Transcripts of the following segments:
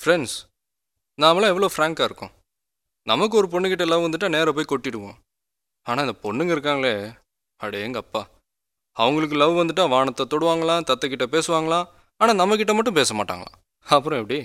friends நாமெல்லாம் எவ்வளோ ஃப்ராங்காக இருக்கோம் நமக்கு ஒரு பொண்ணுக்கிட்ட லவ் வந்துட்டால் நேராக போய் கொட்டிடுவோம் ஆனால் இந்த பொண்ணுங்க இருக்காங்களே அடேங்க அப்பா அவங்களுக்கு லவ் வந்துட்டா வானத்தை தொடுவாங்களாம் தத்தைக்கிட்ட பேசுவாங்களாம் ஆனால் நம்மக்கிட்ட மட்டும் பேச மாட்டாங்களாம் அப்புறம் எப்படி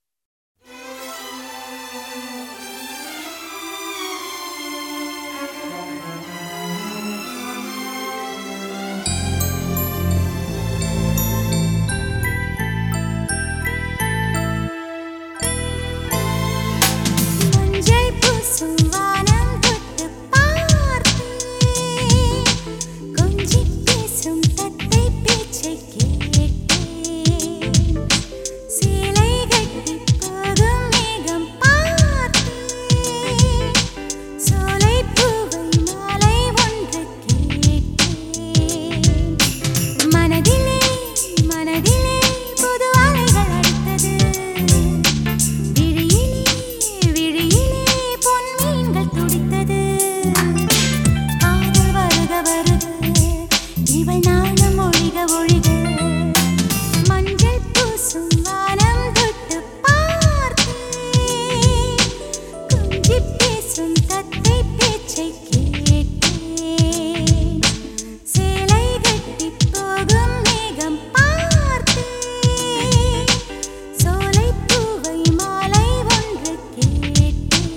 மஞ்சள் பூசும் வானம் தொட்டு பார்த்தேன் கொஞ்சி பேசும் தத்தை பேச்சை கேட்டேன் சேலை கட்டி போகும் மேகம் பார்த்தேன் சோலை பூவை மாலை ஒன்று கேட்டேன் மனதிலே மனதிலே புது அலைகள் அடித்தது விழியிலே விழியிலே பொன்மீன்கள் துடித்தது காதல் வருக வருக இவள் நாணம் ஒழிக ஒழிக மஞ்சள் பூசும் வானம் தொட்டு பார்த்தேன் கொஞ்சி பேசும் தத்தை பேச்சை கேட்டேன் சேலை கட்டி போகும் மேகம் பார்த்தேன் சோலை பூவை மாலை ஒன்று கேட்டேன்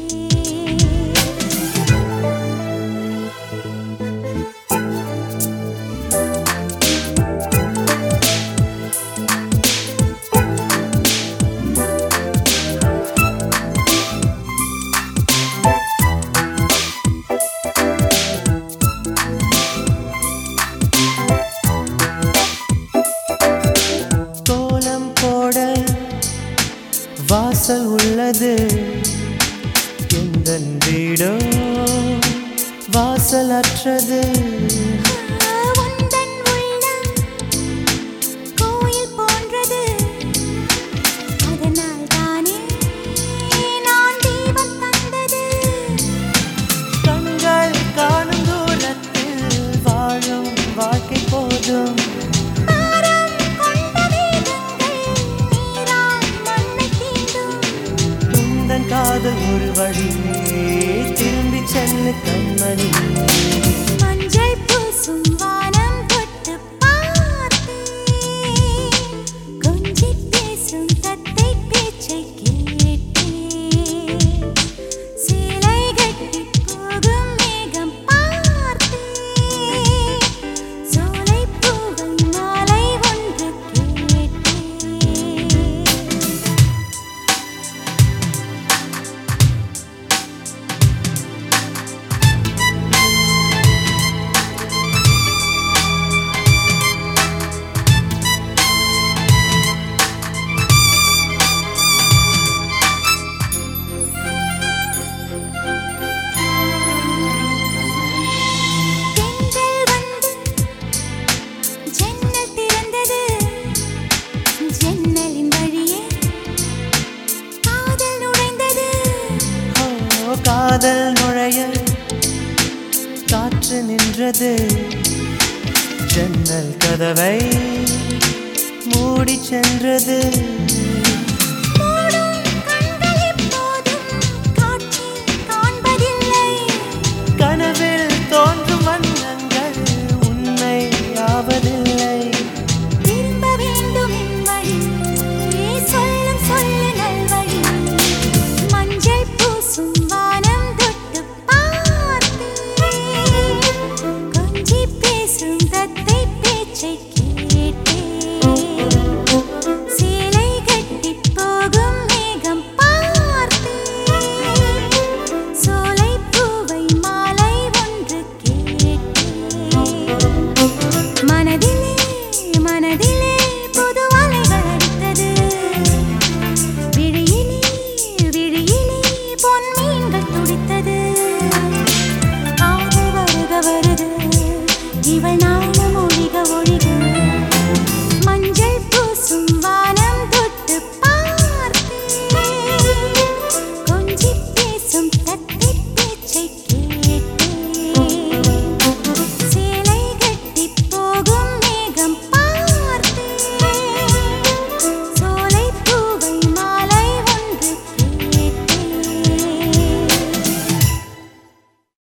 கோலம் போட வாசல் உள்ளது எந்த வீடோ வாசல் அற்றது உந்தன் உள்ளம் கோயில் போன்றது அதனால் தானே நான் தீபம் தந்தது கண்கள் காணும் தூரத்தில் வாழும் வாழ்க்கை போதும் பாரம் கொண்ட வேதங்கள் நீரால் மண்ணை தீண்டும் உந்தன் காதல் ஒரு வழியே திரும்பி செல்லு கண்மணி மஞ்சள் பூசும் வானம் தொட்டு பார்த்தேன் கொஞ்சி பேசும் தத்தை பேச்சை கேட்டேன் சேலை கட்டி போகும் மேகம் பார்த்தேன் சோலை பூவை மாலை ஒன்று கேட்டேன் தென்றல் வந்து ஜன்னல் திறந்தது ஜன்னலின் வழியே காதல் நுழைந்தது ஓ காதல் நுழைய காற்று நின்றது ஜன்னல் கதவை மூடி சென்றது